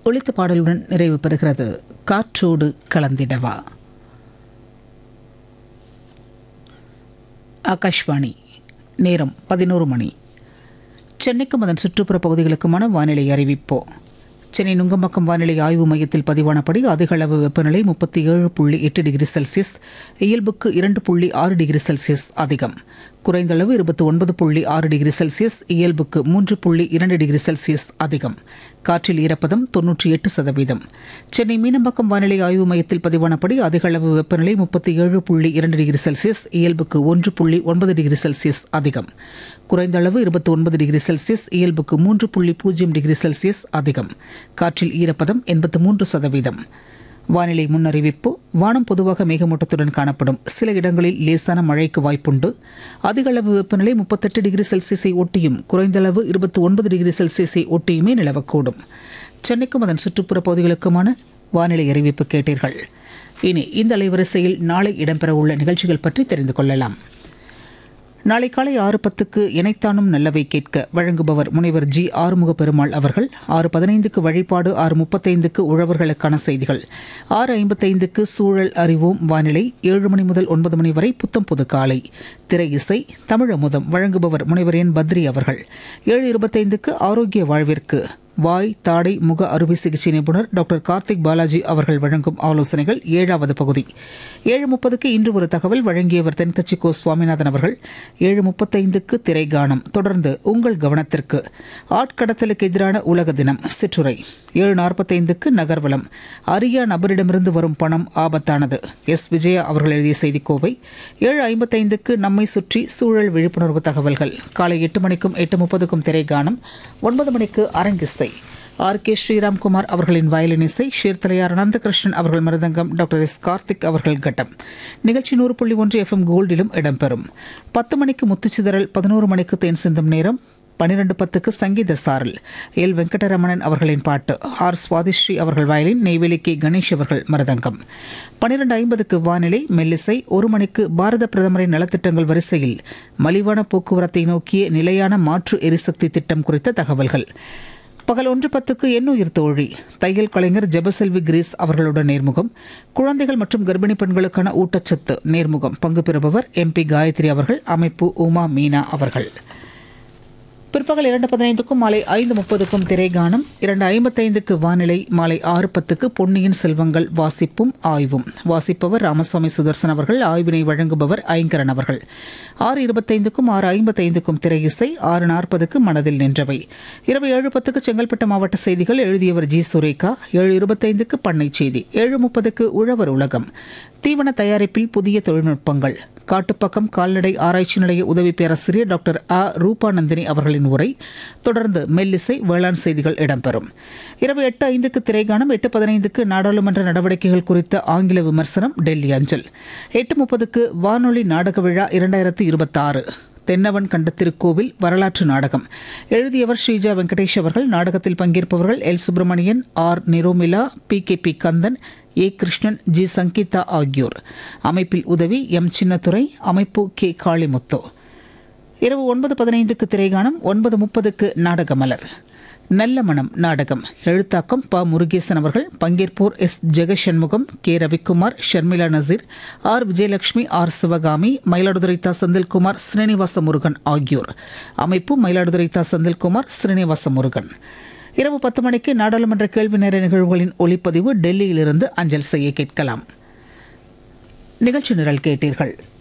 ஒழித்த பாடலுடன் நிறைவு பெறுகிறது காற்றோடு கலந்திடவா ஆகாஷ்வாணி நேரம் பதினோரு மணி சென்னைக்கும் அதன் சுற்றுப்புற பகுதிகளுக்குமான வானிலை அறிவிப்போ சென்னை நுங்கம்பாக்கம் வானிலை ஆய்வு மையத்தில் பதிவானபடி அதிக அளவு வெப்பநிலை முப்பத்தி ஏழு புள்ளி எட்டு டிகிரி செல்சியஸ் இயல்புக்கு இரண்டு புள்ளி ஆறு டிகிரி செல்சியஸ் அதிகம் குறைந்த அளவு இருபத்தி ஒன்பது புள்ளி ஆறு டிகிரி செல்சியஸ் இயல்புக்கு மூன்று புள்ளி இரண்டு டிகிரி செல்சியஸ் அதிகம் காற்றில் ஈரப்பதம் தொன்னூற்றி எட்டு சதவீதம் சென்னை மீனம்பாக்கம் வானிலை ஆய்வு மையத்தில் பதிவானபடி அதிக அளவு வெப்பநிலை முப்பத்தி ஏழு புள்ளி இரண்டு டிகிரி செல்சியஸ் இயல்புக்கு ஒன்று புள்ளி ஒன்பது டிகிரி செல்சியஸ் அதிகம் குறைந்த அளவு இருபத்தி ஒன்பது டிகிரி செல்சியஸ் இயல்புக்கு மூன்று புள்ளி பூஜ்ஜியம் டிகிரி செல்சியஸ் அதிகம் காற்றில் ஈரப்பதம் எண்பத்து மூன்று சதவீதம் வானிலை முன்னறிவிப்பு வானம் பொதுவாக மேகமூட்டத்துடன் காணப்படும் சில இடங்களில் லேசான மழைக்கு வாய்ப்புண்டு அதிக அளவு வெப்பநிலை முப்பத்தெட்டு டிகிரி செல்சியஸை ஒட்டியும் குறைந்த அளவு இருபத்தி ஒன்பது டிகிரி செல்சியஸை ஒட்டியுமே நிலவக்கூடும் சென்னைக்கும் அதன் சுற்றுப்புற பகுதிகளுக்குமான வானிலை அறிவிப்பு கேட்டீர்கள் இனி இந்த அலைவரிசையில் நாளை இடம்பெறவுள்ள நிகழ்ச்சிகள் பற்றி தெரிந்து கொள்ளலாம் நாளை காலை ஆறு பத்துக்கு இணைத்தானும் நல்லவை கேட்க வழங்குபவர் முனைவர் ஜி ஆறுமுக பெருமாள் அவர்கள் ஆறு பதினைந்துக்கு வழிபாடு ஆறு முப்பத்தைந்துக்கு உழவர்களுக்கான செய்திகள் ஆறு ஐம்பத்தைந்துக்கு சூழல் அறிவோம் வானிலை ஏழு மணி முதல் ஒன்பது மணி வரை புத்தம் புது காலை திரை இசை தமிழமுதம் வழங்குபவர் முனைவர் என் பத்ரி அவர்கள் ஏழு இருபத்தைந்துக்கு ஆரோக்கிய வாழ்விற்கு வாய் தாடை முக அறுவை சிகிச்சை நிபுணர் டாக்டர் கார்த்திக் பாலாஜி அவர்கள் வழங்கும் ஆலோசனைகள் ஏழாவது பகுதி ஏழு முப்பதுக்கு இன்று ஒரு தகவல் வழங்கியவர் தென்கட்சி கோ சுவாமிநாதன் அவர்கள் ஏழு முப்பத்தைந்துக்கு திரைகானம் தொடர்ந்து உங்கள் கவனத்திற்கு ஆட்கடத்தலுக்கு எதிரான உலக தினம் சிற்றுரை ஏழு நாற்பத்தைந்துக்கு நகர்வலம் அரியா நபரிடமிருந்து வரும் பணம் ஆபத்தானது எஸ் விஜயா அவர்கள் எழுதிய செய்திக்கோவை ஏழு ஐம்பத்தைந்துக்கு நம்மை சுற்றி சூழல் விழிப்புணர்வு தகவல்கள் காலை எட்டு மணிக்கும் எட்டு முப்பதுக்கும் திரைகானம் ஒன்பது மணிக்கு அரங்கிசை ஆர் கே ஸ்ரீராம்குமார் அவர்களின் வயலின் இசை ஷீர்தலையார் அனந்தகிருஷ்ணன் அவர்கள் மிருதங்கம் டாக்டர் எஸ் கார்த்திக் அவர்கள் கட்டம் நிகழ்ச்சி நூறு புள்ளி ஒன்று எஃப்எம் கோல்டிலும் இடம்பெறும் பத்து மணிக்கு முத்துச்சிதறல் பதினோரு மணிக்கு தேன் சிந்தும் நேரம் பன்னிரண்டு பத்துக்கு சங்கீத சாரல் எல் வெங்கடரமணன் அவர்களின் பாட்டு ஆர் சுவாதிஸ்ரீ அவர்கள் வயலின் நெய்வேலி கே கணேஷ் அவர்கள் மருதங்கம் பன்னிரண்டு ஐம்பதுக்கு வானிலை மெல்லிசை ஒரு மணிக்கு பாரத பிரதமரின் நலத்திட்டங்கள் வரிசையில் மலிவான போக்குவரத்தை நோக்கிய நிலையான மாற்று எரிசக்தி திட்டம் குறித்த தகவல்கள் பகல் ஒன்று பத்துக்கு எண்ணுயிர் தோழி தையல் கலைஞர் ஜெபசெல்வி கிரீஸ் அவர்களுடன் நேர்முகம் குழந்தைகள் மற்றும் கர்ப்பிணி பெண்களுக்கான ஊட்டச்சத்து நேர்முகம் பங்கு பெறுபவர் எம்பி காயத்ரி அவர்கள் அமைப்பு உமா மீனா அவர்கள் பிற்பகல் இரண்டு பதினைந்துக்கும் மாலை ஐந்து முப்பதுக்கும் திரைகானம் இரண்டு ஐம்பத்தைந்துக்கு வானிலை மாலை ஆறு பத்துக்கு பொன்னியின் செல்வங்கள் வாசிப்பும் ஆய்வும் வாசிப்பவர் ராமசுவாமி சுதர்சன் அவர்கள் ஆய்வினை வழங்குபவர் ஐங்கரன் அவர்கள் ஆறு இருபத்தைந்துக்கும் ஆறு ஐம்பத்தைந்துக்கும் திரை இசை ஆறு நாற்பதுக்கு மனதில் நின்றவை இரவு ஏழு பத்துக்கு செங்கல்பட்டு மாவட்ட செய்திகள் எழுதியவர் ஜி சுரேகா ஏழு இருபத்தைந்துக்கு பண்ணை செய்தி ஏழு முப்பதுக்கு உழவர் உலகம் தீவன தயாரிப்பில் புதிய தொழில்நுட்பங்கள் காட்டுப்பக்கம் கால்நடை ஆராய்ச்சி நிலைய உதவி பேராசிரியர் டாக்டர் ஆ ரூபாநந்தினி அவர்களின் உரை தொடர்ந்து மெல்லிசை வேளாண் செய்திகள் இடம்பெறும் இரவு எட்டு ஐந்துக்கு திரைகாணம் எட்டு பதினைந்துக்கு நாடாளுமன்ற நடவடிக்கைகள் குறித்த ஆங்கில விமர்சனம் டெல்லி அஞ்சல் எட்டு முப்பதுக்கு வானொலி நாடக விழா இரண்டாயிரத்து இருபத்தாறு தென்னவன் கண்ட திருக்கோவில் வரலாற்று நாடகம் எழுதியவர் ஸ்ரீஜா வெங்கடேஷ் அவர்கள் நாடகத்தில் பங்கேற்பவர்கள் L Subramanian R Niromila P K P Kandan A Krishnan G Sangeetha ஆகியோர் அமைப்பில் உதவி எம் சின்னத்துரை அமைப்பு கே காளிமுத்து இரவு ஒன்பது பதினைந்துக்கு திரைகாணம் ஒன்பது முப்பதுக்கு நாடகமலர் நல்ல மனம் நாடகம் எழுத்தாக்கம் ப முருகேசன் அவர்கள் பங்கேற்போர் S Jegashanmugam K Ravikumar Sharmila Nazeer R Vijayalakshmi R Sivakami Mayiladuthurai தா செந்தில்குமார் ஸ்ரீனிவாச முருகன் ஆகியோர் அமைப்பு மயிலாடுதுறை தா செந்தில்குமார் ஸ்ரீனிவாச முருகன் இரவு பத்து மணிக்கு நாடாளுமன்ற கேள்வி நேர நிகழ்வுகளின் ஒளிப்பதிவு டெல்லியிலிருந்து அஞ்சல் செய்ய கேட்கலாம் நிகழ்ச்சி நிரல் கேட்டீர்கள்